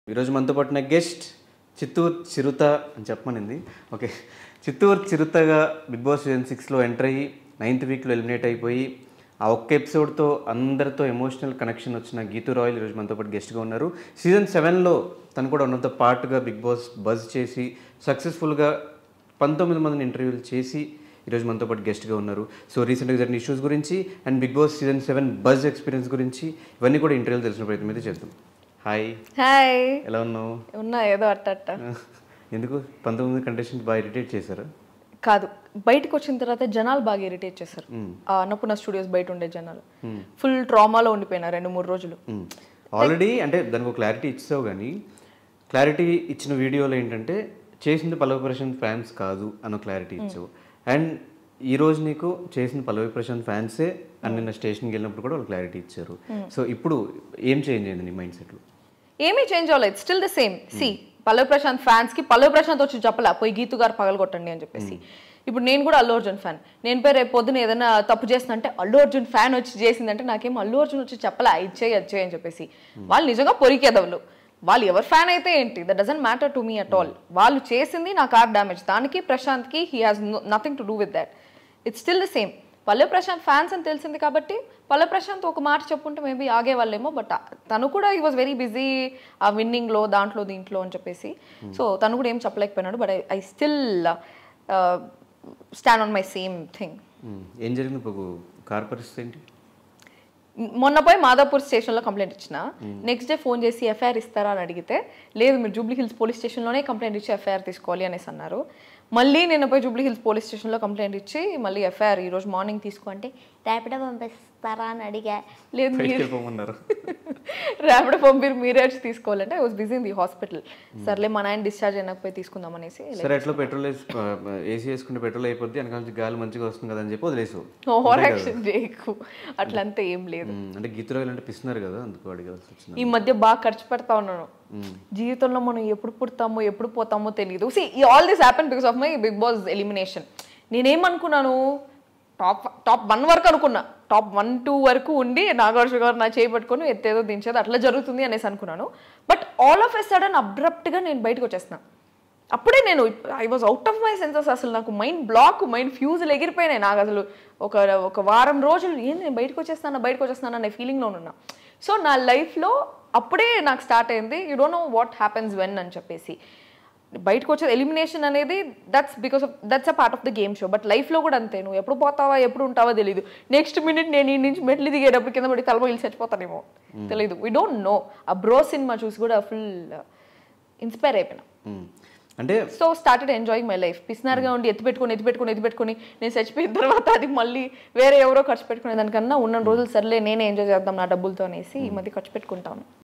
ఈరోజు మనతో పాటున్న గెస్ట్ చిత్తూరు చిరుత అని చెప్పమనింది ఓకే చిత్తూరు చిరుతగా బిగ్ బాస్ సీజన్ సిక్స్లో ఎంటర్ అయ్యి నైన్త్ వీక్లో ఎలిమినేట్ అయిపోయి ఆ ఒక్క ఎపిసోడ్తో అందరితో ఎమోషనల్ కనెక్షన్ వచ్చిన గీతూ రాయల్ ఈరోజు మనతో పాటు గెస్ట్గా ఉన్నారు సీజన్ సెవెన్లో తను కూడా ఉన్నతో పాటుగా బిగ్ బాస్ బజ్ చేసి సక్సెస్ఫుల్గా పంతొమ్మిది మందిని ఇంటర్వ్యూలు చేసి ఈరోజు మనతో పాటు గెస్ట్గా ఉన్నారు సో రీసెంట్గా జరిగిన ఇష్యూస్ గురించి and Bigg Boss season seven buzz experience గురించి ఇవన్నీ కూడా ఇంటర్వ్యూలు తెలిసిన ప్రయత్నం అయితే చేద్దాం హాయ్ హాయ్ ఎలా ఉన్నావు ఉన్నా ఏదో అట్ట అట్ట ఎందుకు పంతొమ్మిది కంటెస్టెంట్ బాగా ఇరిటేట్ చేశారు కాదు బయటకు వచ్చిన తర్వాత జనాలు బాగా ఇరిటేట్ చేశారు ఆ అన్నపూర్ణ స్టూడియోస్ బయట ఉండే జనాలు ఫుల్ ట్రామాలో ఉండిపోయినా రెండు మూడు రోజులు ఆల్రెడీ అంటే దానికి ఒక క్లారిటీ ఇచ్చావు కానీ క్లారిటీ ఇచ్చిన వీడియోలో ఏంటంటే చేసింది పల్లవి ప్రశాంత్ ఫ్యాన్స్ కాదు అన్న క్లారిటీ ఇచ్చావు అండ్ ఈ రోజు నీకు చేసిన పల్లవి ప్రశాంత్ ఫ్యాన్సే అని నిన్న స్టేషన్కి వెళ్ళినప్పుడు కూడా వాళ్ళు క్లారిటీ ఇచ్చారు సో ఇప్పుడు ఏం చేంజ్ అయింది నీ మైండ్ సెట్లో ఏమీ చేంజ్ అవ్వలేదు still the same see Pallavi Prashanth fans కి పల్లవి ప్రశాంత్ వచ్చి చెప్పలే పోయి గీతు గారు పగలగొట్టండి అని చెప్పేసి ఇప్పుడు నేను కూడా అల్లు అర్జున్ ఫ్యాన్ నేను పేరు రేపు పొద్దున ఏదైనా తప్పు చేస్తుందంటే అల్లు అర్జున్ ఫ్యాన్ వచ్చి చేసిందంటే నాకేం అల్లు అర్జున్ వచ్చి చెప్పలే ఇది చేయి అది చేయి అని చెప్పేసి వాళ్ళు నిజంగా పొరికేదవులు వాళ్ళు ఎవరు ఫ్యాన్ అయితే ఏంటి that doesn't matter to me at all వాళ్ళు చేసింది నా కార్ డ్యామేజ్ దానికి ప్రశాంత్కి he has nothing to do with that it's still the same Palle Prashanth fans అని తెలిసింది కాబట్టి పల్లె ప్రశాంత్ ఒక మాట చెప్పుంటే మేబీ ఆగేవాళ్ళేమో బట్ తను కూడా ఈ వాజ్ వెరీ బిజీ ఆ విన్నింగ్లో దాంట్లో దీంట్లో అని చెప్పేసి సో తను కూడా ఏం చెప్పలేకపోయినాడు but I I still stand on my same thing ఏం జరిగింది ఇప్పుడు కార్ పరిస్థితి ఏంటి మొన్న పోయి మాదాపూర్ స్టేషన్లో కంప్లైంట్ ఇచ్చిన నెక్స్ట్ డే ఫోన్ చేసి ఎఫ్ఐఆర్ ఇస్తారా అని అడిగితే లేదు మీరు జూబ్లీ హిల్స్ పోలీస్ స్టేషన్లోనే కంప్లైంట్ ఇచ్చి ఎఫ్ఐఆర్ తీసుకోవాలి అనేసి అన్నారు మళ్ళీ నేను పోయి జూబ్లీ హిల్స్ పోలీస్ స్టేషన్లో కంప్లైంట్ ఇచ్చి మళ్ళీ ఎఫ్ఐఆర్ ఈరోజు మార్నింగ్ తీసుకో అంటే ర్యాపిడో పంపిస్తారా అని అడిగా లేదు బయటికి మీరు వెళ్ళిపోమన్నారు ర్యాపిడో పంపిరు మీరే వచ్చి తీసుకోవాలంటే I was busy in the hospital సర్లే మా నాయన డిశ్చార్జ్ అయినకపోయి తీసుకుందాం అనేసి సరే ఎట్లా పెట్రోల్ ఏసీ వేసుకుంటే పెట్రోల్ అయిపోద్ది వెనకాల నుంచి గాలి మంచిగా వస్తుంది కదా అని చెప్పి వదిలేసు ఓవర్ యాక్షన్ చేయకు అట్లంతా ఏం లేదు ఉమ్, అంటే గీతురాయలు అంటే పిస్తున్నారు కదా అందుకు అడగాల్సి వచ్చింది ఈ మధ్య బాగా ఖర్చు పెడతా ఉన్నాను జీవితంలో మనం ఎప్పుడు పుడతామో ఎప్పుడు పోతామో తెలియదు see all this happen because of my Bigg Boss elimination నేనేమనుకున్నాను టాప్ టాప్ వన్ వరకు అనుకున్నా టాప్ వన్ టూ వరకు ఉండి నాగార్జున గారు నా చేయి పట్టుకొని ఎత్తేదో దించేది అట్లా జరుగుతుంది అనేసి అనుకున్నాను but all of a sudden అబ్రప్ట్గా నేను బయటకు వచ్చేస్తున్నా అప్పుడే నేను I was out of my senses అసలు నాకు మైండ్ బ్లాక్ మైండ్ ఫ్యూజులు ఎగిరిపోయినాయి నాకు అసలు ఒక ఒక వారం రోజులు ఏం నేను బయటకు వచ్చేస్తాను బయటకు వచ్చేస్తాను అనే ఫీలింగ్లో ఉన్నా సో నా లైఫ్లో అప్పుడే నాకు స్టార్ట్ అయింది you don't know what happens when అని చెప్పేసి బయటకు వచ్చే ఎలిమినేషన్ అనేది that's because of that's a part of the game show but లైఫ్లో కూడా అంతే నువ్వు ఎప్పుడు పోతావా ఎప్పుడు ఉంటావో తెలియదు నెక్స్ట్ మినిట్ నేను ఈ నుంచి మెట్లు దిగేటప్పుడు కింద పడి తలమ ఇల్లు చచ్చిపోతానేమో తెలియదు వీ డోంట్ నో ఆ బ్రో సినిమా చూసి కూడా ఫుల్ ఇన్స్పైర్ అయిపోయినా ఉమ్, అంటే so started enjoying my life పిసినారుగా ఉండి ఎత్తి పెట్టుకొని ఎత్తి పెట్టుకొని ఎత్తి పెట్టుకొని నేను చచ్చిపోయిన తర్వాత అది మళ్ళీ వేరే ఎవరో ఖర్చు పెట్టుకునే దానికన్నా ఉన్న రోజులు సర్లే నేనే ఎంజాయ్ చేద్దాం నా డబ్బులతో అనేసి ఈ మధ్య ఖర్చు పెట్టుకుంటాను